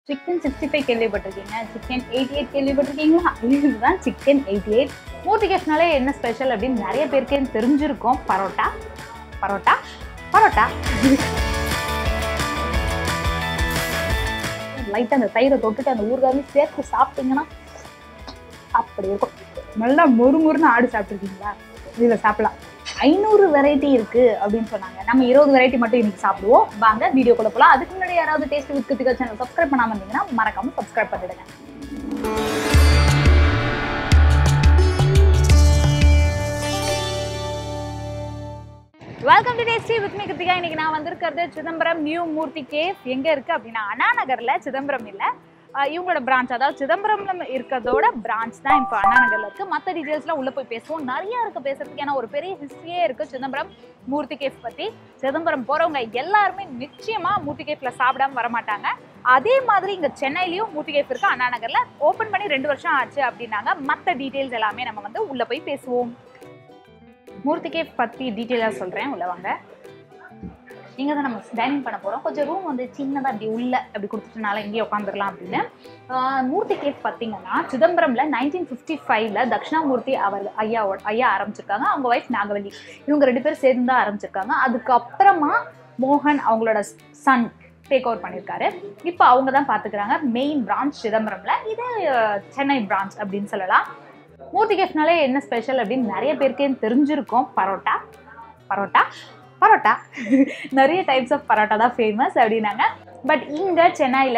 Chicken sixty five கேள்விப்பட்டிருக்கீங்க chicken eighty eight கேள்விப்பட்டிருக்கீங்களா இதுதான் சிக்கன் எயிட்டி எயிட் மூர்த்தி கேஃப்னாலே என்ன ஸ்பெஷல் அப்படின்னு நிறைய பேருக்கு தெரிஞ்சிருக்கும் பரோட்டா பரோட்டா பரோட்டா லைட்டாக அந்த தயிரை தொட்டுட்டு அந்த ஊறுகாயும் சேர்த்து சாப்பிட்டீங்கன்னா அப்படி இருக்கும் நல்லா மொறு மொறுன்னு ஆடு சாப்பிட்ருக்கீங்களா இதில் சாப்பிடலாம் ஐநூறு வெரைட்டி இருக்கு அப்படின்னு சொன்னாங்க நம்ம இருபது வெரைட்டி மட்டும் இன்னைக்கு சாப்பிடுவோம் வாங்க வீடியோக்குள்ள போகலாம் அதுக்கு முன்னாடி யாராவது taste with Krithika channel subscribe பண்ணாம இருந்தீங்கன்னா மறக்காம சப்ஸ்கிரைப் பண்ணிடுங்க welcome to tasty with me Krithika இன்னைக்கு நான் வந்திருக்கிறது சிதம்பரம் நியூ மூர்த்தி கேஃப் எங்க இருக்கு அப்படின்னா அண்ணா நகர்ல சிதம்பரம் இல்ல ஆஹ் இவங்களோட பிரான்ச் அதாவது சிதம்பரம்ல இருக்கிறதோட பிரான்ச் தான் இப்போ அண்ணா நகர்ல இருக்கு மற்ற டீடைல்ஸ்லாம் உள்ள போய் பேசுவோம் நிறைய இருக்கு பேசுறதுக்கு ஏன்னா ஒரு பெரிய ஹிஸ்டரியே இருக்கு சிதம்பரம் மூர்த்தி கேஃப் பத்தி சிதம்பரம் போறவங்க எல்லாருமே நிச்சயமா மூர்த்தி கேஃப்ல சாப்பிடாம வர மாட்டாங்க அதே மாதிரி இங்க சென்னையிலயும் மூர்த்தி கேஃப் இருக்கு அண்ணா நகர்ல ஓபன் பண்ணி ரெண்டு வருஷம் ஆச்சு அப்படின்னாங்க மற்ற டீடைல்ஸ் எல்லாமே நம்ம வந்து உள்ள போய் பேசுவோம் மூர்த்தி கேஃப் பற்றி டீட்டெயிலாக சொல்கிறேன் உள்ள வாங்க இங்கே தான் நம்ம டைனிங் பண்ண போகிறோம் கொஞ்சம் ரூம் வந்து சின்னதாக அப்படி உள்ள அப்படி கொடுத்துட்டனால இங்கேயே உட்காந்துக்கலாம் அப்படின்னு ஆஹ் மூர்த்தி கேஃப் பார்த்தீங்கன்னா சிதம்பரம்ல நைன்டீன் ஃபிஃப்டி ஃபைவ்ல தக்ஷணாமூர்த்தி அவர் ஐயா ஐயா ஆரம்பிச்சிருக்காங்க அவங்க ஒய்ஃப் நாகவல்லி இவங்க ரெண்டு பேரும் சேர்ந்து தான் ஆரம்பிச்சிருக்காங்க அதுக்கப்புறமா மோகன் அவங்களோட சன் டேக் ஓவர் பண்ணியிருக்காரு இப்போ அவங்க தான் பார்த்துக்கிறாங்க மெயின் பிரான்ச் சிதம்பரம்ல இது ஆஹ், சென்னை பிரான்ச் அப்படின்னு சொல்லலாம் மூர்த்தி கேஃப்னாலே என்ன ஸ்பெஷல் அப்படின்னு நிறைய பேருக்கே தெரிஞ்சிருக்கும் பரோட்டா பரோட்டா பரோட்டா நிறைய டைப்ஸ் ஆஃப் பரோட்டா தான் ஃபேமஸ் அப்படின்னாங்க பட் இங்கே சென்னையில்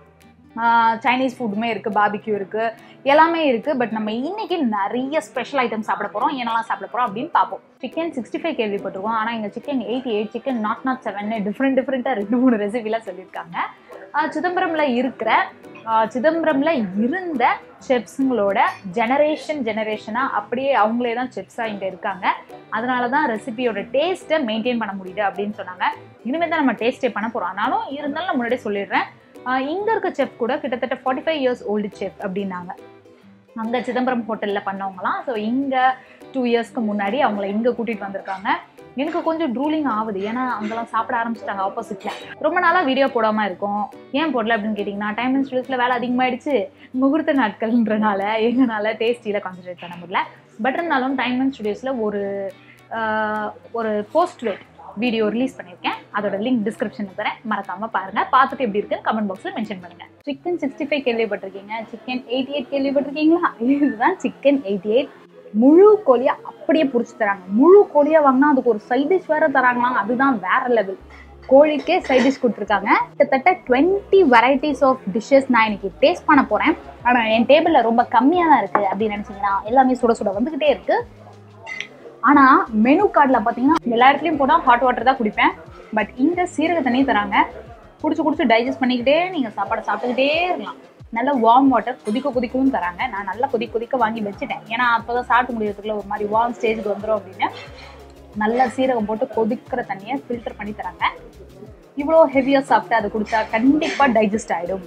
சைனீஸ் ஃபுட்டுமே இருக்குது பாபிக்யூ இருக்குது எல்லாமே இருக்குது பட் நம்ம இன்னைக்கு நிறைய ஸ்பெஷல் ஐட்டம் சாப்பிட போகிறோம் என்னெல்லாம் சாப்பிட போகிறோம் அப்படின்னு பார்ப்போம் சிக்கன் சிக்ஸ்டி ஃபைவ் கேள்விப்பட்டிருக்கோம் ஆனால் இங்கே chicken eighty eight chicken nought nought seven different டிஃப்ரெண்ட்டாக ரெண்டு மூணு ரெசிபிலாம் சொல்லியிருக்காங்க ஆஹ் சிதம்பரம்ல இருக்கிற ஆஹ் சிதம்பரம்ல இருந்த செப்ஸுங்களோட ஜெனரேஷன் ஜெனரேஷனாக அப்படியே அவங்களே தான் செப்ஸாக இங்கே இருக்காங்க அதனால தான் ரெசிபியோட டேஸ்ட்டை மெயின்டைன் பண்ண முடியுது அப்படின்னு சொன்னாங்க இனிமேல் தான் நம்ம டேஸ்டே பண்ண போகிறோம் ஆனாலும் இருந்தாலும் நான் முன்னாடியே சொல்லிடுறேன் ஆஹ் இங்க இருக்க செஃப் கூட கிட்டத்தட்ட forty five years old chef அப்படின்னாங்க அங்கே சிதம்பரம் ஹோட்டலில் பண்ணவங்களாம் ஸோ இங்கே டூ இயர்ஸ்க்கு முன்னாடி அவங்கள இங்கே கூட்டிகிட்டு வந்திருக்காங்க எனக்கு கொஞ்சம் ட்ரூலிங் ஆகுது ஏன்னா அங்கெல்லாம் சாப்பிட ஆரம்பிச்சிட்டாங்க ஆப்போசிட்டில் ரொம்ப நாளாக வீடியோ போடாமல் இருக்கும் ஏன் போடல அப்படின்னு கேட்டிங்கன்னா டைம் அண்ட் ஸ்டூடியோஸில் வேலை அதிகமாகிடுச்சு முகூர்த்த நாட்கள்ன்றனால எங்களால் டேஸ்டியில் கான்சன்ட்ரேட் பண்ண முடியல பட் இருந்தாலும் டைம் அண்ட் ஸ்டுடியோஸில் ஒரு ஆஹ், ஒரு போஸ்ட் வெயிட் வீடியோ ரிலீஸ் பண்ணியிருக்கேன் அதோட லிங்க் டிஸ்கிரிப்ஷனில் தரேன் மறக்காம பாருங்க பார்த்துட்டு எப்படி இருக்குன்னு கமெண்ட் பாக்ஸில் மென்ஷன் பண்ணுங்க சிக்கன் சிக்ஸ்டி ஃபைவ் கேள்விப்பட்டிருக்கீங்க சிக்கன் எயிட்டி எயிட் கேள்விப்பட்டிருக்கீங்களா இதுதான் சிக்கன் எயிட்டி எயிட் முழு கோழியை அப்படியே பிடிச்சி தராங்க முழு கோழியை வாங்கினா அதுக்கு ஒரு சைட் டிஷ் வேற தராங்களாம் அதுதான் வேற லெவல் கோழிக்கே சைட் டிஷ் கொடுத்துருக்காங்க கிட்டத்தட்ட டுவெண்ட்டி வெரைட்டிஸ் ஆஃப் டிஷ்ஷஸ் நான் இன்னைக்கு டேஸ்ட் பண்ண போகிறேன் ஆனால் என் டேபிளில் ரொம்ப கம்மியாக தான் இருக்குது அப்படின்னு நினச்சிங்கன்னா எல்லாமே சுட சுட வந்துக்கிட்டே இருக்குது ஆனால் மெனு கார்டில் பார்த்தீங்கன்னா எல்லா இடத்துலையும் போனால் ஹாட் வாட்டர் தான் குடிப்பேன் பட் இங்கே சீரக தண்ணி தராங்க குடிச்சு குடிச்சு டைஜஸ்ட் பண்ணிக்கிட்டே நீங்கள் சாப்பாடை சாப்பிட்டுக்கிட்டே இருக்கலாம் நல்ல வார்ம் வாட்டர் கொதிக்க கொதிக்கவும் தராங்க நான் நல்லா கொதிக்க கொதிக்க வாங்கி வச்சுட்டேன் ஏன்னா அப்போ தான் சாப்பிட்டு முடியறதுக்குள்ள ஒரு மாதிரி வார்ம் ஸ்டேஜுக்கு வந்துடும் அப்படின்னு நல்லா சீரகம் போட்டு கொதிக்கிற தண்ணியை ஃபில்டர் பண்ணி தராங்க இவ்வளோ ஹெவியாக சாப்பிட்டு அதை குடிச்சா கண்டிப்பாக டைஜஸ்ட் ஆகிடும்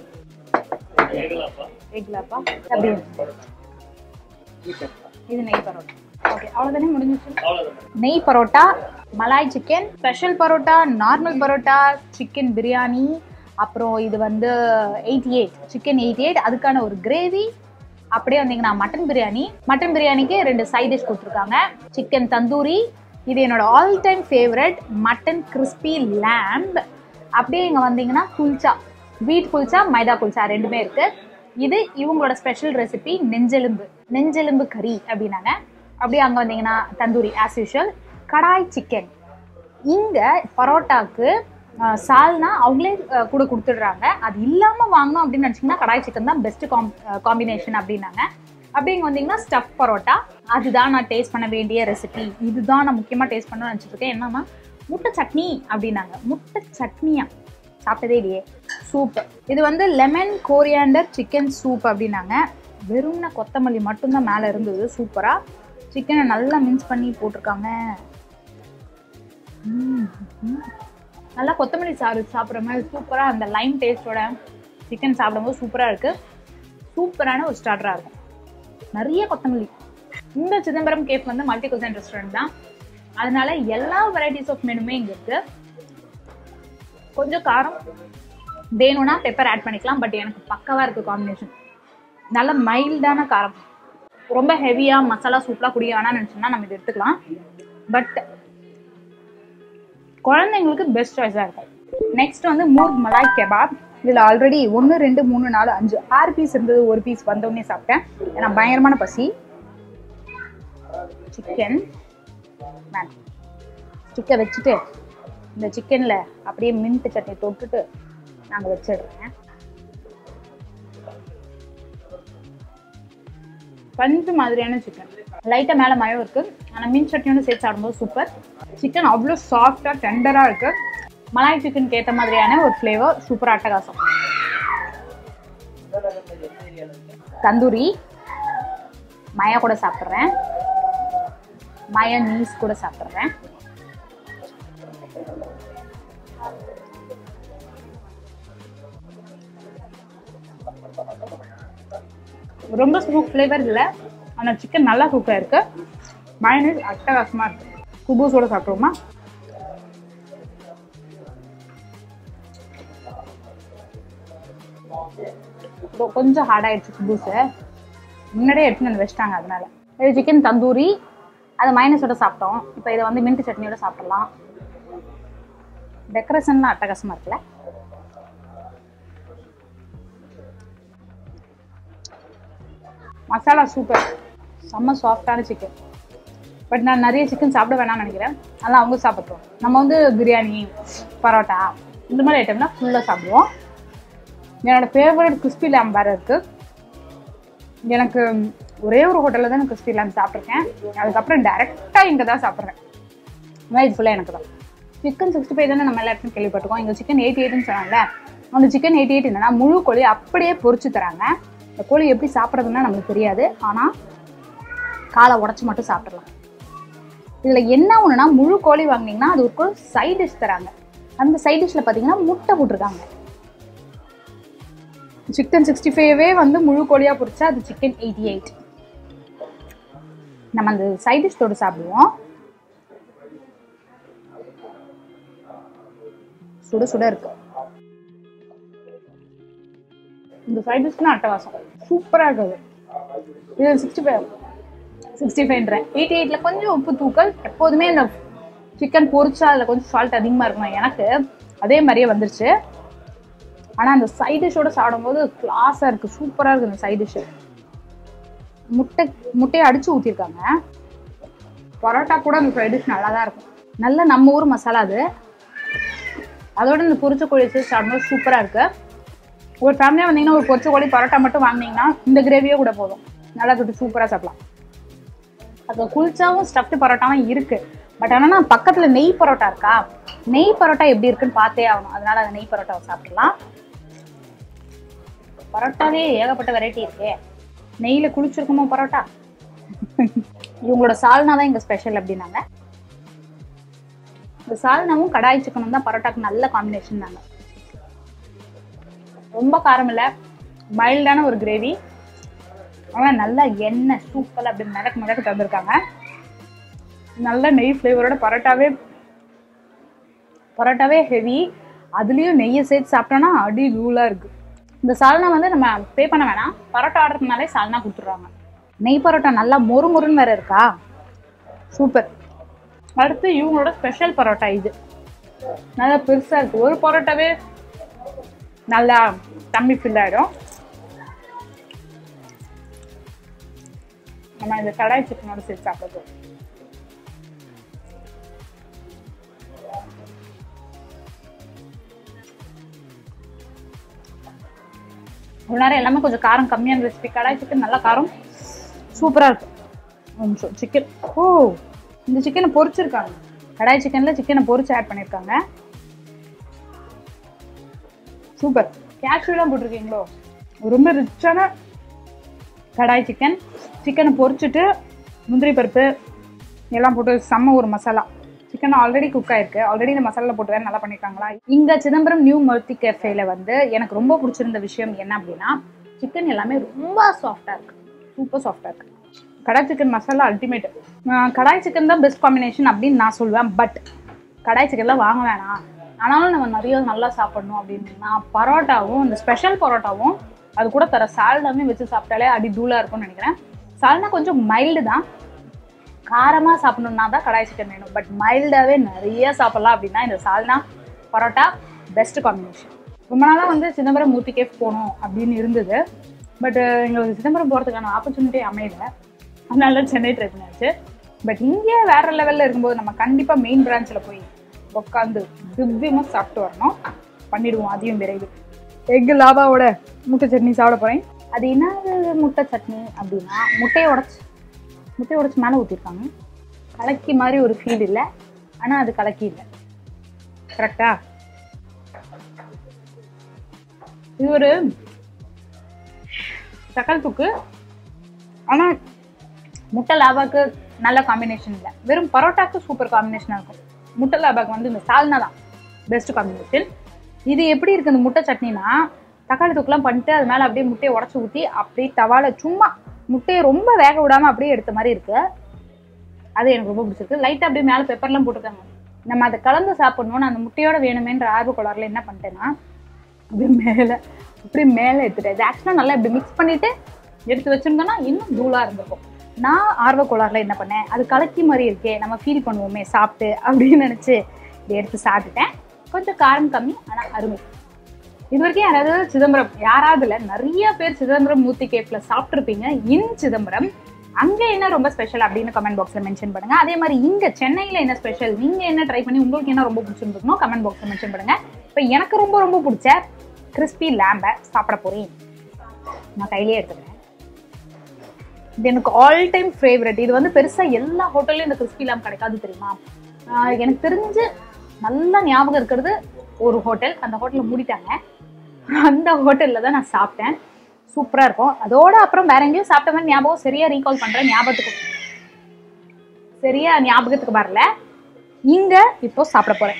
எக்லாப்பா அப்படி இது நெய் பரோட்டா ஓகே அவ்வளோதானே முடிஞ்சிச்சு நெய் parotta malai chicken special parotta normal parotta chicken biryani அப்புறம் இது வந்து eighty eight chicken eighty eight அதுக்கான ஒரு கிரேவி அப்படியே வந்தீங்கன்னா மட்டன் பிரியாணி மட்டன் பிரியாணிக்கு ரெண்டு சைட் டிஷ் கொடுத்துருக்காங்க சிக்கன் தந்தூரி இது என்னோட all time favourite mutton crispy lamb அப்படியே இங்கே வந்தீங்கன்னா குல்ச்சா வீட் குல்ச்சா மைதா குல்ச்சா ரெண்டுமே இருக்கு இது இவங்களோட ஸ்பெஷல் ரெசிபி நெஞ்செலும்பு நெஞ்செலும்பு கறி அப்படின்னாங்க அப்படியே அங்கே வந்தீங்கன்னா tandoori as usual kadai chicken இங்கே பரோட்டாக்கு அஹ், சால்னா அவங்களே அஹ், கூட கொடுத்துடுறாங்க அது இல்லாமல் வாங்கணும் அப்படின்னு நினச்சிங்கன்னா கடாய் சிக்கன் தான் பெஸ்ட் காம் காம்பினேஷன் அப்படின்னாங்க அப்படி இங்கே வந்தீங்கன்னா ஸ்டஃப் பரோட்டா அதுதான் நான் டேஸ்ட் பண்ண வேண்டிய ரெசிபி இதுதான் நான் முக்கியமாக டேஸ்ட் பண்ணணும்னு நினச்சிட்டு இருக்கேன் என்னன்னா முட்டை சட்னி அப்படின்னாங்க முட்டை சட்னியா சாப்பிட்டதே இல்லையே சூப் இது வந்து லெமன் கோரியாண்டர் சிக்கன் சூப் அப்படின்னாங்க வெறும்ன கொத்தமல்லி மட்டும்தான் மேலே இருந்தது சூப்பராக சிக்கனை நல்லா மின்ஸ் பண்ணி போட்டிருக்காங்க ம், ம். நல்லா கொத்தமல்லி சாறு சாப்பிட்ற மாதிரி சூப்பராக அந்த லைம் டேஸ்ட்டோட சிக்கன் சாப்பிடும்போது சூப்பராக இருக்குது சூப்பரான ஒரு ஸ்டார்டராக இருக்கும் நிறைய கொத்தமல்லி இந்த சிதம்பரம் கேஃப் வந்து மல்டி குசன் ரெஸ்டாரண்ட் தான் அதனால எல்லா வெரைட்டிஸ் ஆஃப் மெனுமே இங்கே இருக்கு கொஞ்சம் காரம் வேணும்னா பெப்பர் ஆட் பண்ணிக்கலாம் பட் எனக்கு பக்கவா இருக்கு காம்பினேஷன் நல்ல மைல்டான காரம் ரொம்ப ஹெவியா மசாலா சூப்பராக குடிய வேணாம்னு நினச்சோம்னா நம்ம இது எடுத்துக்கலாம் பட் குழந்தைங்களுக்கு பெஸ்ட் சாய்ஸாக இருக்கும் நெக்ஸ்ட் வந்து மூர்க் மலாய் கெபாப் இதில் ஆல்ரெடி ஒன்று ரெண்டு மூணு நாலு அஞ்சு ஆறு பீஸ் இருந்தது ஒரு பீஸ் வந்தோடனே சாப்பிட்டேன் ஏன்னா பயங்கரமான பசி சிக்கன் மேம் ஸ்டிக்கை வச்சுட்டு இந்த சிக்கனில் அப்படியே மின்ட் சட்னி தொட்டுட்டு நாங்கள் வச்சிடுறேன் பஞ்சு மாதிரியான சிக்கன் லைட்டாக மேலே மயம் இருக்கு ஆனால் மீன் சட்னியோட சேர்த்து சாப்பிடும்போது சூப்பர் சிக்கன் அவ்வளோ சாஃப்டாக டெண்டராக இருக்கு மலாய் சிக்கனுக்கு ஏற்ற மாதிரியான ஒரு ஃப்ளேவர் சூப்பர் அட்டகாசம் தந்தூரி மயா கூட சாப்பிட்றேன் மயா நீஸ் கூட சாப்பிட்றேன் ரொம்ப ஸ்மோக் ஃப்ளேவர் இல்லை ஆனால் சிக்கன் நல்லா குக்காக இருக்கு மயனீஸ் அட்டகாசமாக இருக்கு குபூஸோட சாப்பிடுவோமா இப்போ கொஞ்சம் ஹார்ட் ஆயிடுச்சு குபூஸு முன்னாடியே எடுத்துன்னு வந்து வச்சிட்டாங்க அதனால இது சிக்கன் தந்தூரி அது மைனஸோட சாப்பிட்டோம் இப்போ இதை வந்து மின்ட் சட்னியோட சாப்பிடலாம் டெக்கரேஷன்லாம் அட்டகாசமாக இருக்குல்ல மசாலா சூப்பர் செம்ம சாஃப்டான சிக்கன் பட் நான் நிறைய சிக்கன் சாப்பிட வேணாம்னு நினைக்கிறேன் அதெல்லாம் அவங்க சாப்பிட்றோம் நம்ம வந்து பிரியாணி பரோட்டா இந்த மாதிரி ஐட்டம்லாம் ஃபுல்லாக சாப்பிடுவோம் என்னோட ஃபேவரட் கிறிஸ்பி லேம் வேறு இருக்குது எனக்கு ஒரே ஒரு ஹோட்டலில் தான் நான் கிறிஸ்பி லேம் சாப்பிட்ருக்கேன் அதுக்கப்புறம் டேரெக்டாக இங்கே தான் சாப்பிட்றேன் ஆனால் இது ஃபுல்லாக எனக்கு தான் சிக்கன் சிக்ஸ்டி ஃபைவ் தானே நம்ம எல்லா இடத்துலையும் கேள்விப்பட்டிருக்கோம் இங்கே சிக்கன் எயிட்டி எயிட்னு சொன்னாங்கல்ல அந்த சிக்கன் எயிட்டி எயிட் என்னன்னா முழு கோழி அப்படியே பொரிச்சு தராங்க இந்த கோழி எப்படி சாப்பிட்றதுன்னா நமக்கு தெரியாது ஆனால் காலை உடச்சி மட்டும் சாப்பிட்றலாம் இதில் என்ன ஒன்றுனா முழு கோழி வாங்கினீங்கன்னா அது ஒரு சைட் டிஷ் தராங்க அந்த சைட் டிஷ்ஷில் பார்த்தீங்கன்னா முட்டை போட்டிருக்காங்க சிக்கன் சிக்ஸ்டி ஃபைவே வந்து முழு கோழியாக பொரிச்சா அது சிக்கன் எயிட்டி எயிட் நம்ம அந்த சைட் டிஷ் தொட்டு சாப்பிடுவோம் சுட சுட இருக்கு இந்த சைட் டிஷ்லாம் அட்டவாசம் சூப்பராக இருக்குது இது சிக்ஸ்டி ஃபைவ் சிக்ஸ்டி ஃபைவ்ன்றேன் எயிட்டி எயிட்டில் கொஞ்சம் உப்பு தூக்கல் எப்போதுமே இந்த சிக்கன் பொரிச்சா அதில் கொஞ்சம் சால்ட் அதிகமாக இருக்கணும் எனக்கு அதே மாதிரியே வந்துருச்சு ஆனால் அந்த சைட் டிஷ்ஷோட சாப்பிடும்போது கிளாஸாக இருக்குது சூப்பராக இருக்குது இந்த சைட் டிஷ்ஷு முட்டை முட்டையை அடித்து ஊற்றிருக்காங்க பரோட்டா கூட அந்த சைட் டிஷ் நல்லா தான் இருக்கும் நல்ல நம்ம ஊர் மசாலா அது அதோட இந்த பொரிச்ச கோழி வச்சு சாப்பிடும்போது சூப்பராக இருக்குது ஒரு ஃபேமிலியாக வந்தீங்கன்னா ஒரு பொரிச்ச கோழி பரோட்டா மட்டும் வாங்கினீங்கன்னா இந்த கிரேவியே கூட போதும் நல்லா தொட்டு சூப்பராக சாப்பிடலாம் அது குளிச்சாவும் ஸ்டஃப்டு பரோட்டாவும் இருக்கு பட் ஆனால் பக்கத்தில் நெய் பரோட்டா இருக்கா நெய் பரோட்டா எப்படி இருக்குன்னு பார்த்தே ஆகணும் அதனால அந்த நெய் பரோட்டாவை சாப்பிடலாம் பரோட்டாவே ஏகப்பட்ட வெரைட்டி இருக்கே நெய்யில் குளிச்சிருக்குமோ பரோட்டா இவங்களோட சால்னா தான் இங்கே ஸ்பெஷல் அப்படின்னாங்க இந்த சால்னாவும் கடாய் சிக்கனும் தான் பரோட்டாக்கு நல்ல காம்பினேஷன் தாங்க ரொம்ப காரம் இல்லை மைல்டான ஒரு கிரேவி ஆனால் நல்லா எண்ணெய் சூப்பராக அப்படி மிளக்கு மிளக்கு தந்திருக்காங்க நல்ல நெய் ஃப்ளேவரோட பரோட்டாவே பரோட்டாவே ஹெவி அதுலேயும் நெய்யை சேர்த்து சாப்பிட்டோன்னா அடி லூலாக இருக்குது இந்த சால்னா வந்து நம்ம பே பண்ண வேணாம் பரோட்டா ஆர்டர் பண்ணாலே சால்னா கொடுத்துட்றாங்க நெய் பரோட்டா நல்லா மொறு மொறுன்னு வேற இருக்கா சூப்பர் அடுத்து இவங்களோட ஸ்பெஷல் பரோட்டா இது நல்லா பெருசாக இருக்குது ஒரு பரோட்டாவே நல்லா தம்பி ஃபில் ஆகிடும் நம்ம இந்த கடாய் சிக்கனோட சேர்த்து சாப்பிடுறது ஒரு நேரம் எல்லாமே கொஞ்சம் காரம் கம்மியான ரெசிபி கடாய் சிக்கன் நல்லா காரம் சூப்பராக இருக்கும் ஒரு நிமிஷம் சிக்கன் ஓ இந்த சிக்கனை பொரிச்சிருக்காங்க கடாய் சிக்கனில் சிக்கனை பொரிச்சு ஆட் பண்ணியிருக்காங்க சூப்பர் கேஷ்யூலாம் போட்டிருக்கீங்களோ ரொம்ப ரிச்சான கடாய் சிக்கன் சிக்கனை பொரிச்சிட்டு முந்திரி பருப்பு எல்லாம் போட்டு செம்ம ஒரு மசாலா சிக்கன் ஆல்ரெடி குக் ஆயிருக்கு ஆல்ரெடி இந்த மசாலா போட்டு வேறு நல்லா பண்ணியிருக்காங்களா இங்கே சிதம்பரம் நியூ மல்டி கேஃபேல வந்து எனக்கு ரொம்ப பிடிச்சிருந்த விஷயம் என்ன அப்படின்னா சிக்கன் எல்லாமே ரொம்ப சாஃப்டாக இருக்கு சூப்பர் சாஃப்டாக இருக்கு kadai chicken masala ultimate kadai chicken தான் பெஸ்ட் காம்பினேஷன் அப்படின்னு நான் சொல்லுவேன் பட் கடாய் சிக்கன்லாம் வாங்க வேணாம் ஆனாலும் நம்ம நிறைய நல்லா சாப்பிடணும் அப்படின்னா பரோட்டாவும் இந்த ஸ்பெஷல் பரோட்டாவும் அது கூட தர சால்னாமே வச்சு சாப்பிட்டாலே அடி தூளாக இருக்கும்னு நினைக்கிறேன் சால்னா கொஞ்சம் மைல்டு தான் காரமாக சாப்பிடணுன்னா தான் கடாய் சிக்கன் வேணும் பட் மைல்டாகவே நிறைய சாப்பிடலாம் அப்படின்னா இந்த சால்னா பரோட்டா பெஸ்ட் காம்பினேஷன் ரொம்ப நாளாக வந்து சிதம்பரம் மூர்த்தி கேஃப் போகணும் அப்படின்னு இருந்தது பட் எங்களுக்கு சிதம்பரம் போகிறதுக்கான ஆப்பர்ச்சுனிட்டி அமையல அதனால சென்னை ட்ரை பண்ணியாச்சு பட் இங்கே வேற லெவலில் இருக்கும்போது நம்ம கண்டிப்பாக மெயின் பிரான்ச்சில் போய் உட்காந்து திவ்யமாக சாப்பிட்டு வரணும் பண்ணிடுவோம் அதையும் விரைவில் எக் லாபாவோட முட்டை சட்னி சாப்பிட போகிறேன் அது என்னது முட்டை சட்னி அப்படின்னா முட்டையை உடச்சி முட்டையை உடச்சி மேலே ஊற்றிருக்காங்க கலக்கி மாதிரி ஒரு ஃபீல் இல்லை ஆனால் அது கலக்கி இல்லை கரெக்டா இது ஒரு தக்காளி தொக்கு ஆனால் முட்டை லாபாக்கு நல்ல காம்பினேஷன் இல்லை வெறும் பரோட்டாக்கு சூப்பர் காம்பினேஷனாக இருக்கும் முட்டை லாபாக்கு வந்து இந்த சால்னா தான் பெஸ்ட் காம்பினேஷன் இது எப்படி இருக்கு இந்த முட்டை சட்னினா தக்காளி தொக்குலாம் பண்ணிட்டு அது மேலே அப்படியே முட்டையை உடச்சி ஊற்றி அப்படியே தவால சும்மா முட்டையை ரொம்ப வேக விடாமல் அப்படியே எடுத்த மாதிரி இருக்கு அது எனக்கு ரொம்ப பிடிச்சிருக்கு லைட்டாக அப்படியே மேலே பெப்பர்லாம் போட்டிருக்காங்க நம்ம அதை கலந்து சாப்பிடணும்னு அந்த முட்டையோட வேணுமேன்ற ஆர்வ கோளாறுல என்ன பண்ணிட்டேன்னா அப்படியே மேலே அப்படியே மேலே எடுத்துட்டேன் இது ஆக்சுவலாக நல்லா இப்படி மிக்ஸ் பண்ணிட்டு எடுத்து வச்சிருந்தோம்னா இன்னும் தூளாக இருந்திருக்கும் நான் ஆர்வ கோளாறுல என்ன பண்ணேன் அது கலக்கி மாதிரி இருக்கே நம்ம ஃபீல் பண்ணுவோமே சாப்பிட்டு அப்படின்னு நினச்சி இதை எடுத்து சாப்பிட்டுட்டேன் கொஞ்சம் காரம் கம்மி ஆனால் அருமை இது வரைக்கும் யாராவது சிதம்பரம் யாராவது இல்லை நிறைய பேர் சிதம்பரம் மூர்த்தி கேஃப்ல சாப்பிட்ருப்பீங்க இன் சிதம்பரம் அங்க என்ன ரொம்ப ஸ்பெஷல் அப்படின்னு கமெண்ட் பாக்ஸ்ல மென்ஷன் பண்ணுங்க அதே மாதிரி இங்க சென்னையில என்ன ஸ்பெஷல் நீங்க என்ன ட்ரை பண்ணி உங்களுக்கு என்ன ரொம்ப பிடிச்சிருந்துருக்கணும் கமெண்ட் பாக்ஸ்ல மென்ஷன் பண்ணுங்க இப்போ எனக்கு ரொம்ப ரொம்ப பிடிச்ச கிறிஸ்பி லேம்பை சாப்பிட போறேன் நான் கையிலேயே எடுத்துக்கிறேன் இது எனக்கு ஆல் டைம் ஃபேவரட் இது வந்து பெருசா எல்லா ஹோட்டல்லையும் இந்த கிறிஸ்பி லேம்ப் கிடைக்காது தெரியுமா ஆஹ் எனக்கு தெரிஞ்சு நல்லா ஞாபகம் இருக்கிறது ஒரு ஹோட்டல் அந்த ஹோட்டலில் மூடிட்டாங்க அந்த ஹோட்டலில் தான் நான் சாப்பிட்டேன் சூப்பராக இருக்கும் அதோட அப்புறம் வேற எங்கேயும் சாப்பிட்ட மாதிரி ஞாபகம் சரியா ரீகால் பண்ணுறேன் ஞாபகத்துக்கு சரியா ஞாபகத்துக்கு வரல இங்க இப்போ சாப்பிட போறேன்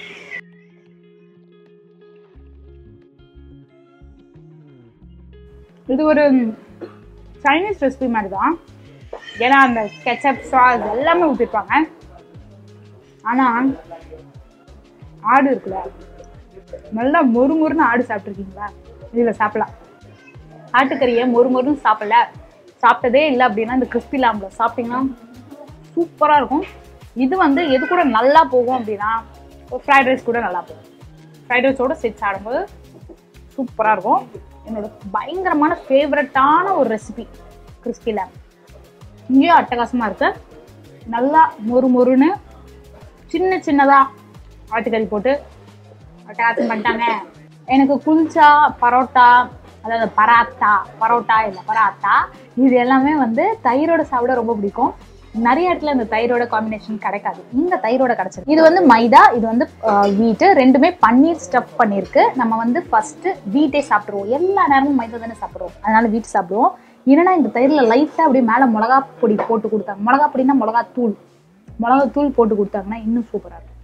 இது ஒரு சைனீஸ் ரெசிபி மாதிரி தான் ஏன்னா அந்த கெச்சப் சாஸ் எல்லாமே ஊற்றிருப்பாங்க ஆனால் ஆடு இருக்குல்ல நல்லா மொறு மொறுன்னு ஆடு சாப்பிட்ருக்கீங்களா இதில் சாப்பிடலாம் ஆட்டுக்கறியை மொறு மொறுன்னு சாப்பிடல சாப்பிட்டதே இல்லை அப்படின்னா இந்த கிறிஸ்பி லாம்பில் சாப்பிட்டீங்கன்னா சூப்பராக இருக்கும் இது வந்து எது கூட நல்லா போகும் அப்படின்னா ஃப்ரைட் ரைஸ் கூட நல்லா போகும் ஃப்ரைட் ரைஸோட சேர்த்து சாப்பிடும்போது சூப்பராக இருக்கும் என்னோட பயங்கரமான ஃபேவரட்டான ஒரு ரெசிபி கிறிஸ்பி லேம்ப் இங்கேயும் அட்டகாசமாக இருக்கு நல்லா மொறு மொறுன்னு சின்ன சின்னதாக ஆட்டுக்கறி போட்டு அட்டகாசம் பண்ணிட்டாங்க எனக்கு குல்ச்சா பரோட்டா அதாவது பராத்தா பரோட்டா இல்லை பராத்தா இது எல்லாமே வந்து தயிரோட சாப்பிட ரொம்ப பிடிக்கும் நிறைய இடத்துல இந்த தயிரோட காம்பினேஷன் கிடைக்காது இந்த தயிரோட கிடைச்சது இது வந்து மைதா இது வந்து வீட்டு ரெண்டுமே பன்னீர் ஸ்டஃப் பண்ணியிருக்கு நம்ம வந்து ஃபர்ஸ்ட் வீட்டே சாப்பிடுவோம் எல்லா நேரமும் மைதா தானே சாப்பிடுவோம் அதனால வீட்டு சாப்பிடுவோம் இல்லைன்னா இந்த தயிர்ல லைட்டா அப்படியே மேல மிளகா பொடி போட்டு கொடுத்தாங்க மிளகா பொடினா மிளகா தூள் மிளகா தூள் போட்டு கொடுத்தாங்கன்னா இன்னும் சூப்பரா இருக்கும்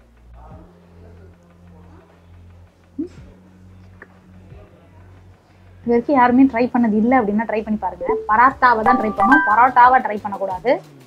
இது வரைக்கும் யாருமே ட்ரை பண்ணது இல்லை அப்படின்னா ட்ரை பண்ணி பாருங்க பராத்தாவை தான் ட்ரை பண்ணணும் பரோட்டாவை ட்ரை பண்ணக்கூடாது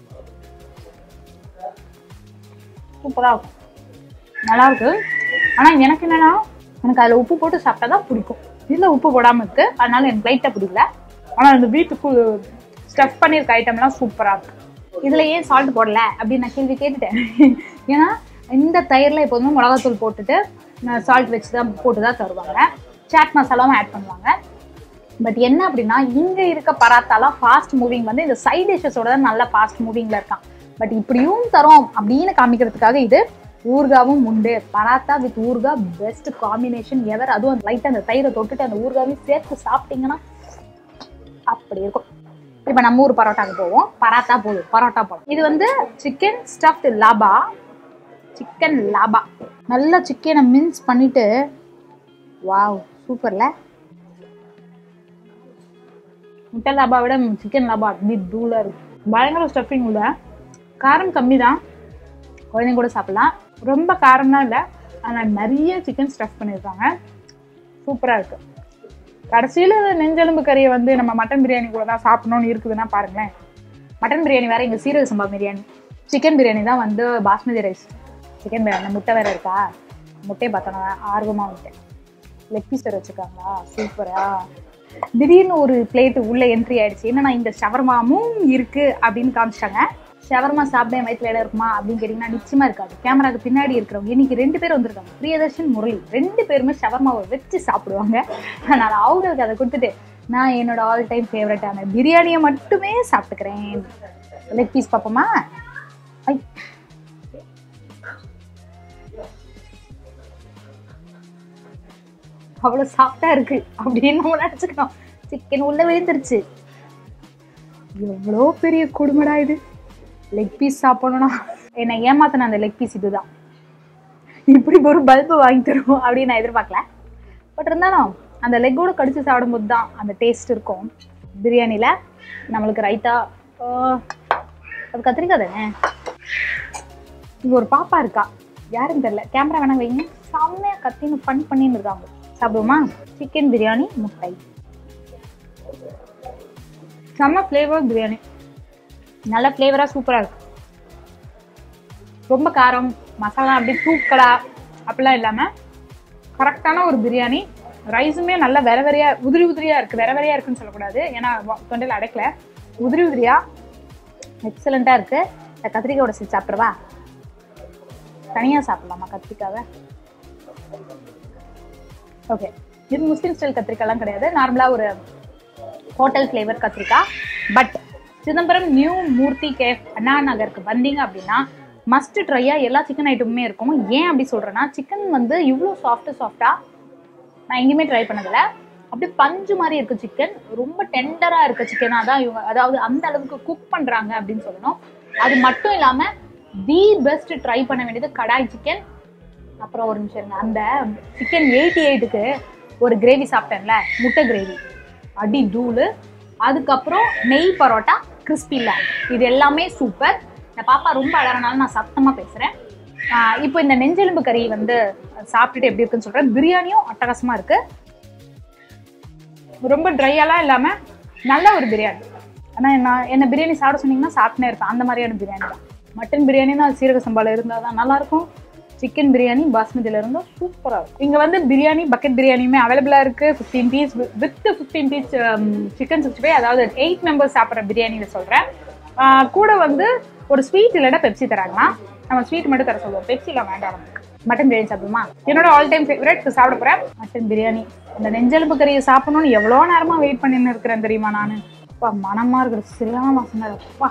சூப்பராக இருக்கும் நல்லா இருக்கு ஆனால் எனக்கு என்னன்னா எனக்கு அதில் உப்பு போட்டு சாப்பிட்டா தான் பிடிக்கும் இதில் உப்பு போடாமல் இருக்கு அதனால எனக்கு லைட்டாக பிடிக்கல ஆனால் இந்த வீட்டுக்கு ஸ்டஃப் பண்ணியிருக்க ஐட்டம்லாம் சூப்பராக இருக்கு இதில் ஏன் சால்ட் போடல அப்படின்னு நான் கேள்வி கேட்டுட்டேன் ஏன்னா இந்த தயிரில் எப்போதுமே மிளகாத்தூள் போட்டுட்டு சால்ட் வச்சு தான் போட்டு தான் தருவாங்க சாட் மசாலாவும் ஆட் பண்ணுவாங்க பட் என்ன அப்படின்னா இங்க இருக்க பராத்தாலாம் ஃபாஸ்ட் மூவிங் வந்து இந்த சைட் டிஷ்ஷஸோட தான் நல்ல ஃபாஸ்ட் மூவிங்ல இருக்கான் பட் இப்படியும் தரோம் அப்படின்னு காமிக்கிறதுக்காக இது ஊர்காவும் உண்டு paratha with urga best combination ever அதுவும் லைட்டாக அந்த தயிரை தொட்டுட்டு அந்த ஊர்காவையும் சேர்த்து சாப்பிட்டீங்கன்னா அப்படி இருக்கும் இப்போ நம்ம ஊர் பரோட்டாக்கு போவோம் பராத்தா போதும் பரோட்டா போதும் இது வந்து chicken stuffed laba chicken laba நல்லா சிக்கனை மின்ஸ் பண்ணிட்டு வாவ் சூப்பர்ல முட்டை லாபா விட சிக்கன் லாபா அப்படி தூளாக இருக்கு பயங்கர ஸ்டஃபிங் உள்ள காரம் கம்மி தான் குழந்தைங்க கூட சாப்பிடலாம் ரொம்ப காரம்லாம் இல்லை ஆனால் நிறைய சிக்கன் ஸ்டஃப் பண்ணியிருக்காங்க சூப்பராக இருக்கு கடைசியில் நெஞ்செலும்பு கறியை வந்து நம்ம மட்டன் பிரியாணி கூட தான் சாப்பிடணும்னு இருக்குதுன்னா பாருங்களேன் மட்டன் பிரியாணி வேற இங்கே சீரக சம்பா பிரியாணி சிக்கன் பிரியாணி தான் வந்து பாஸ்மதி ரைஸ் சிக்கன் பிரியாணி முட்டை வேற இருக்கா முட்டையை பார்த்தோன்னா ஆர்வமாக வந்துட்டேன் லெக் பீஸ் வேறு வச்சுருக்காங்களா சூப்பரா திடீர்னு ஒரு பிளேட்டு உள்ள என்ட்ரி ஆயிடுச்சு என்னன்னா இந்த ஷவர்மாமும் இருக்கு அப்படின்னு காமிச்சிட்டாங்க ஷவர்மா சாப்பிட என் வயிற்றுல இடம் இருக்குமா அப்படின்னு கேட்டிங்கன்னா நிச்சயமா இருக்காது கேமராக்கு பின்னாடி இருக்கிறவங்க இன்னைக்கு ரெண்டு பேர் வந்திருக்காங்க பிரியதர்ஷன் முரளி ரெண்டு பேருமே ஷவர்மாவை வச்சு சாப்பிடுவாங்க அதனால அவங்களுக்கு அதை கொடுத்துட்டு நான் என்னோட ஆல் டைம் ஃபேவரட்டான பிரியாணியை மட்டுமே சாப்பிட்டுக்கிறேன் லெக் பீஸ் பார்ப்போமா ஐ அவ்வளோ சாஃப்டா இருக்கு அப்படின்னு நம்ம நினச்சிக்கணும் சிக்கன் உள்ள விழுந்துருச்சு எவ்வளோ பெரிய கொடுமைடா இது லெக் பீஸ் சாப்பிடணும்னா என்னை ஏமாத்தின அந்த லெக் பீஸ் இதுதான் இப்படி ஒரு பல்பு வாங்கி தருவோம் அப்படின்னு நான் எதிர்பார்க்கல பட் இருந்தாலும் அந்த லெக்கோட கடிச்சு சாப்பிடும்போது தான் அந்த டேஸ்ட் இருக்கும் பிரியாணியில் நம்மளுக்கு ரைத்தா ஆ, அது கத்திரிக்காய் தானே இங்க ஒரு பாப்பா இருக்கா யாருன்னு தெரியல கேமரா வேணா வைங்க செம்மையா கத்தின்னு ஃபன் பண்ணின்னு இருக்காங்க சாப்பிடுவோமா சிக்கன் பிரியாணி முட்டை செம்ம ஃப்ளேவர் பிரியாணி நல்ல ஃப்ளேவராக சூப்பராக இருக்கு ரொம்ப காரம் மசாலா அப்படியே தூக்கலா அப்படிலாம் இல்லாமல் கரெக்டான ஒரு பிரியாணி ரைஸுமே நல்லா வெற வெறையா உதிரி உதிரியா இருக்கு வெற வெறையா இருக்குன்னு சொல்லக்கூடாது ஏன்னா வ- தொண்டையில அடைக்கல உதிரி உதிரியா எக்ஸலண்டா இருக்கு இந்த கத்திரிக்காயோட சேர்த்து சாப்பிட்றவா தனியா சாப்பிடலாமா கத்திரிக்காவை ஓகே இது முஸ்லீம் ஸ்டைல் கத்திரிக்காய்லாம் கிடையாது நார்மலா ஒரு ஹோட்டல் ஃப்ளேவர் கத்திரிக்காய் but Chidambaram new Murthy cafe Anna நகருக்கு வந்தீங்க அப்படின்னா மஸ்ட் ட்ரையாக எல்லா சிக்கன் ஐட்டமுமே இருக்கும் ஏன் அப்படி சொல்கிறேன்னா சிக்கன் வந்து இவ்வளோ சாஃப்ட்டு சாஃப்டாக நான் எங்கேயுமே ட்ரை பண்ணதில்ல அப்படியே பஞ்சு மாதிரி இருக்கு சிக்கன் ரொம்ப டெண்டராக இருக்க சிக்கனாக தான் இவங்க அதாவது அந்த அளவுக்கு குக் பண்ணுறாங்க அப்படின்னு சொல்லணும் அது மட்டும் இல்லாமல் தி பெஸ்ட் ட்ரை பண்ண வேண்டியது கடாய் சிக்கன் அப்புறம் ஒரு நிமிஷம் இருங்க அந்த சிக்கன் எயிட்டி எயிட்டுக்கு ஒரு கிரேவி சாப்பிட்டேன்ல முட்டை கிரேவி அடி தூளு அதுக்கப்புறம் நெய் பரோட்டா கிறிஸ்பி இல்லை இது எல்லாமே சூப்பர் இந்த பாப்பா ரொம்ப அழகனால நான் சத்தமாக பேசுகிறேன் இப்போ இந்த நெஞ்செலும்பு கறி வந்து சாப்பிட்டுட்டு எப்படி இருக்குன்னு சொல்கிறேன் பிரியாணியும் அட்டகாசமாக இருக்குது ரொம்ப ட்ரையாலாம் இல்லாமல் நல்ல ஒரு பிரியாணி ஆனால் நான் என்ன பிரியாணி சாப்பிட சொன்னீங்கன்னா சாப்பிட்டே இருப்பேன் அந்த மாதிரியான பிரியாணி தான் மட்டன் பிரியாணினா அது சீரக சம்பாவில் இருந்தால் தான் நல்லாயிருக்கும் சிக்கன் பிரியாணி பாஸ்மதியில் இருந்தால் சூப்பராக இருக்கும் இங்கே வந்து பிரியாணி பக்கெட் பிரியாணியுமே அவைலபிளாக இருக்குது fifteen piece with fifteen piece chicken sixty five அதாவது எயிட் மெம்பர்ஸ் சாப்பிட்ற பிரியாணியில் சொல்கிறேன் கூட வந்து ஒரு ஸ்வீட் இல்லைன்னா பெப்சி தராங்களாம் நம்ம ஸ்வீட் மட்டும் தர சொல்லுவோம் பெப்சிலாம் வேண்டாம் நமக்கு மட்டன் பிரியாணி சாப்பிடுமா என்னோட ஆல் டைம் ஃபேவரட் சாப்பிட போகிறேன் மட்டன் பிரியாணி அந்த நெஞ்செலும்பு கறியை சாப்பிடணும்னு எவ்வளோ நேரமாக வெயிட் பண்ணின்னு இருக்கிறேன் தெரியுமா நான் அப்பா மனமாக இருக்குது சரியான வாசனை அப்பா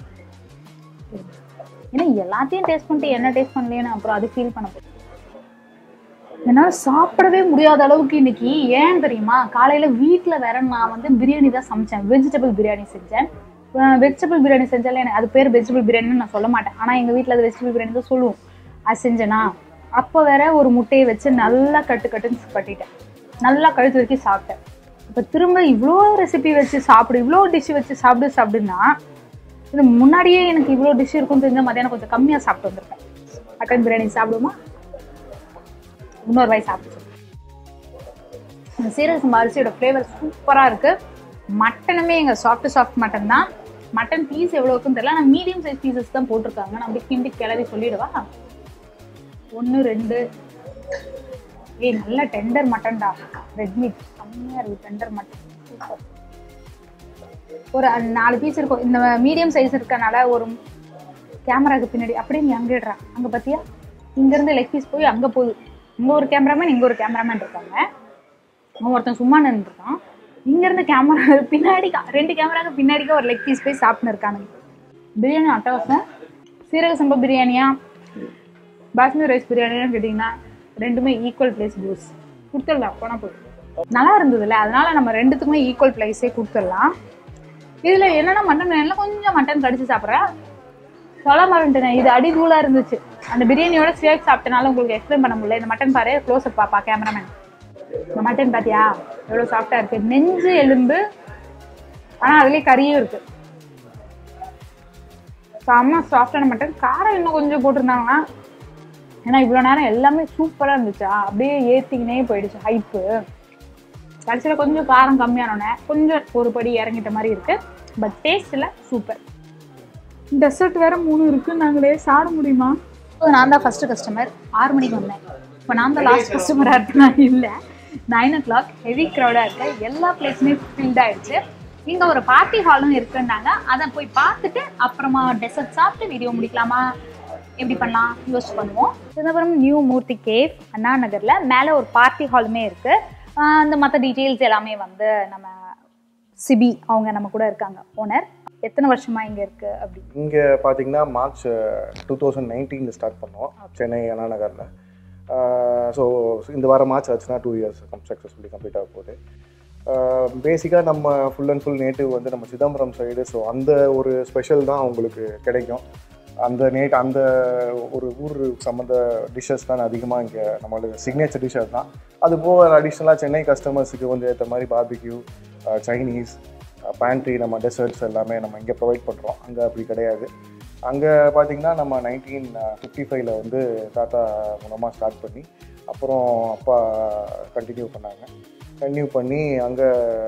ஏன்னா எல்லாத்தையும் டேஸ்ட் பண்ணிட்டு என்ன டேஸ்ட் பண்ணலையேன்னு அப்புறம் அது ஃபீல் பண்ண போகுது என்னால் சாப்பிடவே முடியாத அளவுக்கு இன்னைக்கு ஏன் தெரியுமா காலையில் வீட்டில் வேற நான் வந்து பிரியாணி தான் சமைச்சேன் வெஜிடபிள் பிரியாணி செஞ்சேன் வெஜிடபிள் பிரியாணி செஞ்சாலே எனக்கு அது பேர் வெஜிடபிள் பிரியாணின்னு நான் சொல்ல மாட்டேன் ஆனால் எங்கள் வீட்டில் அது வெஜிடபிள் பிரியாணி தான் சொல்லுவோம் அது செஞ்சேனா அப்போ வேற ஒரு முட்டையை வச்சு நல்லா கட்டு கட்டுன்னு கட்டிட்டேன் நல்லா கழுத்து வரைக்கும் சாப்பிட்டேன் இப்போ திரும்ப இவ்வளோ ரெசிபி வச்சு சாப்பிடு இவ்வளோ டிஷ் வச்சு சாப்பிடு சாப்பிடுன்னா இது முன்னாடியே எனக்கு இவ்வளோ டிஷ் இருக்கும்னு தெரிஞ்ச மதியானம் கொஞ்சம் கம்மியாக சாப்பிட்டு வந்திருப்பேன் மட்டன் பிரியாணி சாப்பிடுமா இன்னொரு வாய் சாப்பிட்டு சொல்லு. இந்த சீரக சம்பா அரிசியோட ஃப்ளேவர் சூப்பராக இருக்கு மட்டனுமே எங்கள் சாஃப்ட் சாஃப்ட் மட்டன் தான் மட்டன் பீஸ் எவ்வளோ இருக்குன்னு தெரியல ஆனால் மீடியம் சைஸ் பீசஸ் தான் போட்டிருக்காங்க நான் அப்படி கிண்டி கிளறி சொல்லிடுவா ஒன்று ரெண்டு ஏய் நல்ல டெண்டர் மட்டன்டா ரெட் மீட் செம்மையாக இருக்குது டெண்டர் மட்டன் சூப்பர் ஒரு அ- நாலு பீஸ் இருக்கும் இந்த மீடியம் சைஸ் இருக்கனால ஒரு கேமராக்கு பின்னாடி அப்படியே நீ அங்கேடுறா அங்கே பார்த்தியா இங்கேருந்து லெக் பீஸ் போய் அங்கே போகுது இங்கே ஒரு கேமராமேன் இங்கே ஒரு கேமராமேன் இருக்காங்க அவன் ஒருத்தன் சும்மா நின்றுருக்கான் இங்கேருந்து கேமரா பின்னாடி கா- ரெண்டு கேமராக்கு பின்னாடிக்கு ஒரு லெக் பீஸ் போய் சாப்பிட்னு இருக்கானுங்க பிரியாணி அட்டகாசம் சீரக சம்பா பிரியாணியா பாஸ்மதி ரைஸ் பிரியாணின்னு கேட்டிங்கன்னா ரெண்டுமே ஈக்குவல் பிளேஸ் பூஸ் கொடுத்துடலாம் போனால் போதும் நல்லா இருந்ததுல்ல அதனால நம்ம ரெண்டுத்துக்குமே ஈக்குவல் பிளேஸே கொடுத்துடலாம் இதில் என்னென்னா மட்டன் வேணும்னா கொஞ்சம் மட்டன் கடிச்சு சாப்பிட்றேன் சொல்ல மறந்துட்டேன் இது அடி தூளாக இருந்துச்சு அந்த பிரியாணியோட சேர்த்து சாப்பிட்டனால உங்களுக்கு எக்ஸ்பிளைன் பண்ண முடியல இந்த மட்டன் பாரு க்ளோஸ் அப் பாப்பா கேமராமேன் இந்த மட்டன் பாத்தியா எவ்வளோ சாஃப்டாக இருக்கு நெஞ்சு எலும்பு ஆனால் அதுலேயே கறியும் இருக்கு செம்ம சாஃப்டான மட்டன் காரம் இன்னும் கொஞ்சம் போட்டிருந்தாங்கன்னா ஏன்னா இவ்வளோ நேரம் எல்லாமே சூப்பராக இருந்துச்சா அப்படியே ஏற்றிக்கினே போயிடுச்சு ஹைப்பு கடைசியில் கொஞ்சம் காரம் கம்மியானோடனே கொஞ்சம் ஒரு படி இறங்கிட்ட மாதிரி இருக்கு பட் டேஸ்ட்டில் சூப்பர் டெசர்ட் வேற மூணு இருக்கு நாங்களே சாப்பிட முடியுமா நான் தான் ஃபர்ஸ்ட் கஸ்டமர் ஆறு மணிக்கு வந்தேன் இப்போ நான் தான் லாஸ்ட் கஸ்டமராக இருக்கேன் இல்லை நைன் ஓ கிளாக் ஹெவி க்ரௌடாக இருக்கு எல்லா பிளேஸுமே ஃபில்ட் ஆயிடுச்சு இங்கே ஒரு பார்ட்டி ஹாலும் இருக்குன்னாங்க அதை போய் பார்த்துட்டு அப்புறமா டெசர்ட் சாப்பிட்டு வீடியோ முடிக்கலாமா எப்படி பண்ணலாம் யோசிச்சு பண்ணுவோம் சிதம்பரம் நியூ மூர்த்தி கேவ் அண்ணா நகரில் மேலே ஒரு பார்ட்டி ஹாலுமே இருக்குது அந்த மற்ற டீட்டெயில்ஸ் எல்லாமே வந்து நம்ம சிபி அவங்க நம்ம கூட இருக்காங்க ஓனர் எத்தனை வருஷமா இங்கே இருக்கு அப்படி இங்கே பார்த்தீங்கன்னா மார்ச் டூ தௌசண்ட் நைன்டீனில் ஸ்டார்ட் பண்ணோம் சென்னை அண்ணா நகரில் ஸோ இந்த வாரம் மார்ச் ஆச்சுன்னா டூ இயர்ஸ் சக்ஸஸ்ஃபுல்லி கம்ப்ளீட் ஆக போகுது பேசிக்காக நம்ம ஃபுல் அண்ட் ஃபுல் நேட்டிவ் வந்து நம்ம சிதம்பரம் சைடு ஸோ அந்த ஒரு ஸ்பெஷல் தான் உங்களுக்கு கிடைக்கும் அந்த நேட் அந்த ஒரு ஊர் சம்மந்த டிஷ்ஷஸ் தான் அதிகமாக இங்கே நம்மளுக்கு சிக்னேச்சர் டிஷ்ஷஸ் தான் அது போக அடிஷ்னலாக சென்னை கஸ்டமர்ஸுக்கு வந்து ஏற்ற மாதிரி பார்பிக்யூ சைனீஸ் பேண்ட்ரி நம்ம டெசர்ட்ஸ் எல்லாமே நம்ம இங்கே ப்ரொவைட் பண்ணுறோம் அங்கே அப்படி கிடையாது அங்கே பார்த்தீங்கன்னா நம்ம நைன்டீன் ஃபிஃப்டி ஃபைவ்ல வந்து தாத்தா மூலமாக ஸ்டார்ட் பண்ணி அப்புறம் அப்பா கண்டினியூ பண்ணாங்க கண்டினியூ பண்ணி அங்கே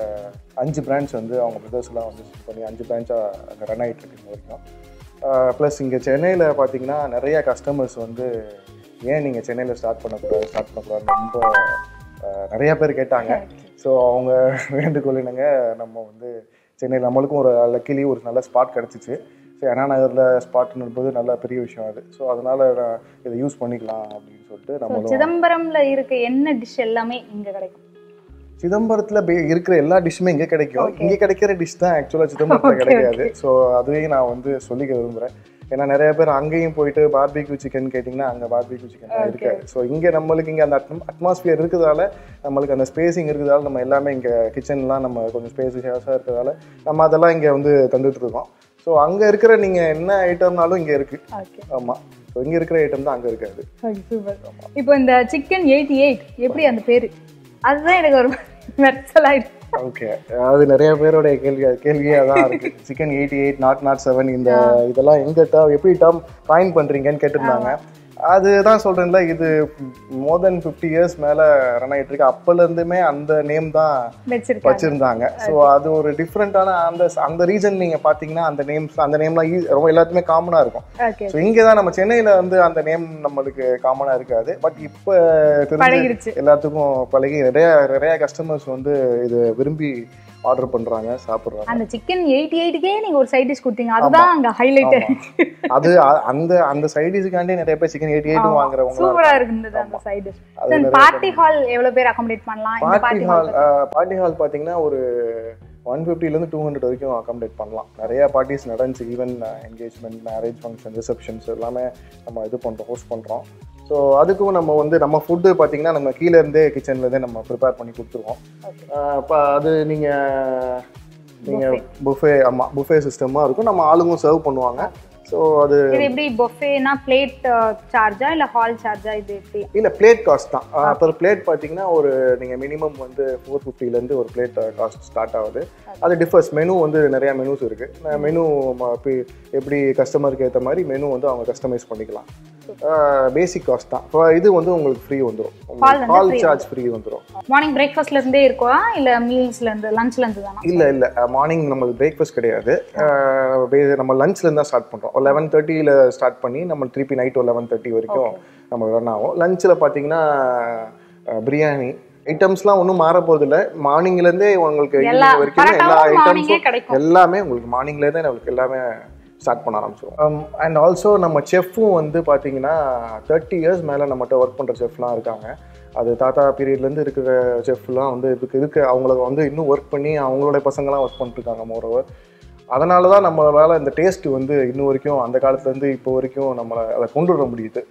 அஞ்சு பிரான்ச் வந்து அவங்க பிரதர்ஸ்லாம் வந்து set பண்ணி அஞ்சு பிரான்ச்சாக அங்கே ரன் ஆகிட்டு இருக்கு இன்ன வரைக்கும் ப்ளஸ் இங்கே சென்னையில் பார்த்தீங்கன்னா நிறைய கஸ்டமர்ஸ் வந்து ஏன் நீங்கள் சென்னையில் ஸ்டார்ட் பண்ணக்கூடாது ஸ்டார்ட் பண்ணக்கூடாதுன்னு ரொம்ப அஹ், நிறைய பேர் கேட்டாங்க ஸோ அவங்க வேண்டுகோள் என்னங்க நம்ம வந்து சென்னையில் நம்மளுக்கும் ஒரு லக்கிலி ஒரு நல்ல ஸ்பாட் கிடச்சிச்சு ஸோ அண்ணா நகரில் ஸ்பாட்னும்போது நல்ல பெரிய விஷயம் அது ஸோ அதனால் நான் இதை யூஸ் பண்ணிக்கலாம் அப்படின்னு சொல்லிட்டு So, நம்மளும் சிதம்பரம்ல இருக்க என்ன டிஷ் எல்லாமே இங்க கிடைக்கும் சிதம்பரத்தில் இருக்கிற எல்லா டிஷ்ஷுமே இங்கே கிடைக்கும் இங்கே கிடைக்கிற டிஷ் தான் ஆக்சுவலாக சிதம்பரத்தில் கிடைக்காது ஸோ அதுவே நான் வந்து சொல்லிக்க விரும்புகிறேன் ஏன்னா நிறைய பேர் அங்கேயும் போயிட்டு பார்பிக்யூ சிக்கன் கேட்டிங்கன்னா அங்கே பார்பிக்யூ சிக்கன் தான் இருக்காது ஸோ இங்கே நம்மளுக்கு இங்கே அந்த அட்மாஸ்பியர் இருக்கிறதால நம்மளுக்கு அந்த ஸ்பேசிங் இருக்கிறதால நம்ம எல்லாமே இங்கே கிச்சன்லாம் நம்ம கொஞ்சம் ஸ்பேசியஸாக இருக்கிறதால நம்ம அதெல்லாம் இங்கே வந்து தந்துட்டு இருக்கோம் ஸோ அங்கே இருக்கிற நீங்கள் என்ன ஐட்டம்னாலும் இங்கே இருக்குது ஓகே ஆமாம் ஸோ இங்கே இருக்கிற ஐட்டம் தான் அங்கே இருக்காது சூப்பர் இப்போ இந்த சிக்கன் எயிட்டி எயிட் எப்படி அந்த பேரு அதுதான் எனக்கு ஒரு மெர்சல் ஆயிடுச்சு ஓகே அது நிறைய பேருடைய கேள்வி கேள்வியாக தான் இருக்கு chicken eighty eight nought nought seven இந்த இதெல்லாம் எங்க டேர்ம் எப்படி டேர்ம் காயின் பண்றீங்கன்னு கேட்டிருந்தாங்க அதுதான் சொல்றேன்ல இது மோர் தென் ஃபிஃப்டி இயர்ஸ் மேல ரன் ஆகிட்டு இருக்கு அப்பல இருந்துமே அந்த நேம் தான் வச்சிருக்காங்க வச்சிருந்தாங்க ஸோ அது ஒரு டிஃப்ரெண்டான அந்த அந்த ரீசன் நீங்க பாத்தீங்கன்னா அந்த நேம்ஸ் அந்த நேம்லாம் ஈ- ரொம்ப எல்லாத்துக்குமே காமனா இருக்கும் ஓகே ஸோ இங்கே தான் நம்ம சென்னையில வந்து அந்த நேம் நம்மளுக்கு காமனா இருக்காது பட் இப்போ தெரிஞ்சு பழகிடுச்சு எல்லாத்துக்கும் பழகி நிறைய நிறைய கஸ்டமர்ஸ் வந்து இது விரும்பி ஆர்டர் பண்றாங்க சாப்பிட்றாங்க அந்த சிக்கன் எயிட்டி எயிட்டுக்கே நீங்க ஒரு சைட் டிஷ் கொடுத்தீங்க அதுதான் அங்க ஹைலைட் அது அ- அந்த அந்த சைடிஸுக்காண்டி நிறைய பேர் சிக்கன் எயிட்டி எயிட் வாங்குறவங்க சூப்பரா இருந்தது அந்த சைட் டிஷ் பார்ட்டி ஹால் எவ்வளவு பேர் அகாமடேட் பண்ணலாம் இந்த party party hall hall party hall பார்த்தீங்கன்னா ஒரு ஒன் ஃபிஃப்டிலேருந்து டூ ஹண்ட்ரட் வரைக்கும் அகாமடேட் பண்ணலாம் நிறைய பார்ட்டிஸ் நடந்துச்சு even engagement marriage function receptions எல்லாமே நம்ம இது பண்ணுறோம் ஹோஸ்ட் பண்ணுறோம் ஸோ அதுக்கும் நம்ம வந்து நம்ம ஃபுட்டு பார்த்தீங்கன்னா நம்ம கீழே இருந்தே கிச்சன்ல இருந்தே நம்ம ப்ரிப்பேர் பண்ணி கொடுத்துருவோம் இப்போ அது நீங்கள் நீங்கள் புஃபே ஆமாம் புஃபே சிஸ்டமாக இருக்கும் நம்ம ஆளுங்களும் சர்வ் பண்ணுவாங்க ஸோ அது இது எப்படி பொஃபேனா பிளேட் சார்ஜா இல்ல ஹால் சார்ஜா இது எப்படி இல்லை பிளேட் காஸ்ட் தான் பர் பிளேட் பார்த்தீங்கன்னா ஒரு நீங்கள் மினிமம் வந்து ஃபோர் ஃபிஃப்டிலேருந்து ஒரு பிளேட் காஸ்ட் ஸ்டார்ட் ஆகுது அது டிஃபர்ஸ் மெனு வந்து நிறையா மெனுஸ் இருக்குது மெனு எப்படி கஸ்டமருக்கு ஏற்ற மாதிரி மெனு வந்து அவங்க கஸ்டமைஸ் பண்ணிக்கலாம் பேசிக் காஸ்ட் தான் இப்போ இது வந்து உங்களுக்கு ஃப்ரீ வந்துடும் Hall வந்து ஹால் free சார்ஜ் ஃப்ரீ வந்துடும் மார்னிங் பிரேக்ஃபாஸ்ட்ல இருந்தே இருக்கா இல்ல மீல்ஸ்ல இருந்து லஞ்ச்ல இருந்து தானா இல்லை இல்லை மார்னிங் நம்மளுக்கு பிரேக்ஃபாஸ்ட் கிடையாது அஹ், base- நம்ம லஞ்ச்லேருந்து தான் ஸ்டார்ட் பண்ணுறோம் லெவன் தேர்ட்டியில் ஸ்டார்ட் பண்ணி நம்ம திருப்பி நைட் ஒரு லெவன் தேர்ட்டி வரைக்கும் நம்ம ரன் ஆகும் லஞ்சில் பார்த்தீங்கன்னா அஹ், பிரியாணி ஐட்டம்ஸ்லாம் ஒன்றும் மாற போதில்லை மார்னிங்லேருந்தே உங்களுக்கு எல்லா evening வரைக்கும் எல்லா பரோட்டாவும் மார்னிங்கே ஐட்டம்ஸும் கிடைக்கும் எல்லாமே உங்களுக்கு மார்னிங்லேருந்தே நம்மளுக்கு எல்லாமே ஸ்டார்ட் பண்ண ஆரம்பிச்சிடும் அண்ட் ஆல்சோ நம்ம செஃப்பும் வந்து பார்த்தீங்கன்னா தேர்ட்டி இயர்ஸ் மேலே நம்மகிட்ட ஒர்க் பண்ணுற செஃப்லாம் இருக்காங்க அது தாத்தா பீரியட்லேருந்து இருக்கிற செஃப்லாம் வந்து இதுக்கு இருக்க அவங்களுக்கு வந்து இன்னும் ஒர்க் பண்ணி அவங்களோட பசங்களாம் ஒர்க் பண்ணிட்டுருக்காங்க மோரோவர் அதனால தான் நம்மளால இந்த டேஸ்ட் வந்து இன்னும் வரைக்கும் அந்த காலத்துலேருந்து இப்போ வரைக்கும் நம்மளை அதை கொண்டு வர முடியுது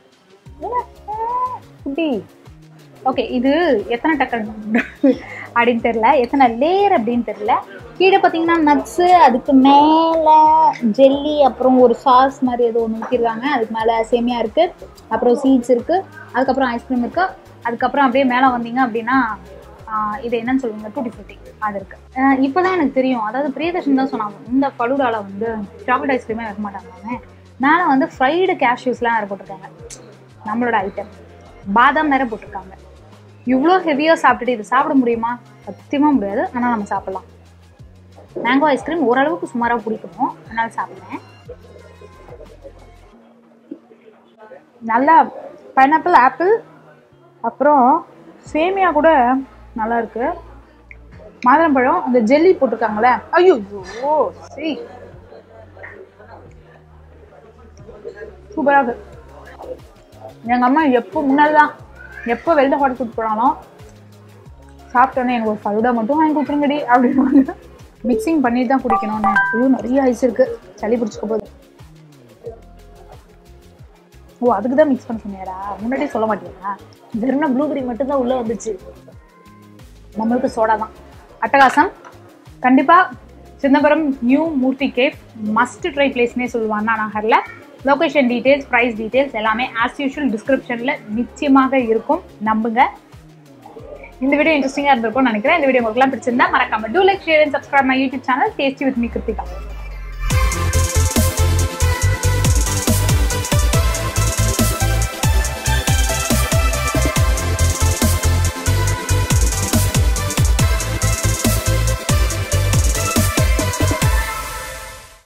குட்டி ஓகே இது எத்தனை டக்கர் அப்படின்னு தெரியல எத்தனை லேயர் அப்படின்னு தெரியல கீழே பார்த்தீங்கன்னா நட்ஸு அதுக்கு மேலே ஜெல்லி அப்புறம் ஒரு சாஸ் மாதிரி ஏதோ ஒன்று ஊற்றிருக்காங்க அதுக்கு மேலே சேமியா இருக்குது அப்புறம் சீட்ஸ் இருக்குது அதுக்கப்புறம் ஐஸ்கிரீம் இருக்குது அதுக்கப்புறம் அப்படியே மேலே வந்தீங்க அப்படின்னா ஆஹ் இது என்னன்னு சொல்லுவாங்க டூட்டி ஃப்ரூட்டி அது இருக்கு ஆஹ் இப்போதான் எனக்கு தெரியும் அதாவது பிரியதர்ஷன் தான் சொன்னாங்க இந்த ஃபலூடால வந்து சாக்லேட் ஐஸ்கிரீமே வைக்க மாட்டாங்க மேலே வந்து ஃப்ரைடு கேஷ்யூஸ்லாம் வேறு போட்டிருக்காங்க நம்மளோட ஐட்டம் பாதாம் வேற போட்டிருக்காங்க இவ்வளோ ஹெவியாக சாப்பிட்டுட்டு இது சாப்பிட முடியுமா சத்தியமாக முடியாது ஆனால் நம்ம சாப்பிடலாம் மேங்கோ ஐஸ்கிரீம் ஓரளவுக்கு சுமாராக பிடிக்கும் அதனால சாப்பிடுவேன் நல்லா பைனாப்பிள் ஆப்பிள் அப்புறம் சேமியா கூட நல்லா இருக்கு மாதுளம்பழம் அந்த ஜெல்லி போட்டிருக்காங்களே ஐயோ சரி சூப்பராக இருக்கு எங்கள் அம்மா எப்போ முன்னாடி தான் எப்போ வெளில ஹோட்டல் கூட்டு போனாலும் சாப்பிட்டோன்னே எனக்கு ஒரு ஃபலுடா மட்டும் வாங்கி கொடுத்துருங்கடி அப்படின்னு மிக்சிங் பண்ணி தான் குடிக்கணும்னு ஐயோ நிறைய ஐஸ் இருக்கு சளி பிடிச்சிக்க போகுது ஓ அதுக்கு தான் மிக்ஸ் பண்ண சொன்னியாரா முன்னாடியே சொல்ல மாட்டியா வெறும் ப்ளூபெரி மட்டும் தான் உள்ளே வந்துச்சு நம்மளுக்கு சோடா தான் அட்டகாசம் கண்டிப்பாக Chidambaram new Murthy cafe must try பிளேஸ்னே சொல்லுவாங்க அண்ணா நகரில் லொகேஷன் டீட்டெயில்ஸ் ப்ரைஸ் டீட்டெயில்ஸ் எல்லாமே ஆஸ் யூஷுவல் டிஸ்கிரிப்ஷனில் நிச்சயமாக இருக்கும் நம்புங்க இந்த வீடியோ இன்ட்ரெஸ்டிங்காக இருந்திருக்கும்னு நினைக்கிறேன் இந்த வீடியோ உங்களுக்குலாம் பிடிச்சிருந்தா மறக்காம do like share and subscribe my YouTube channel tasty with me Kiruthika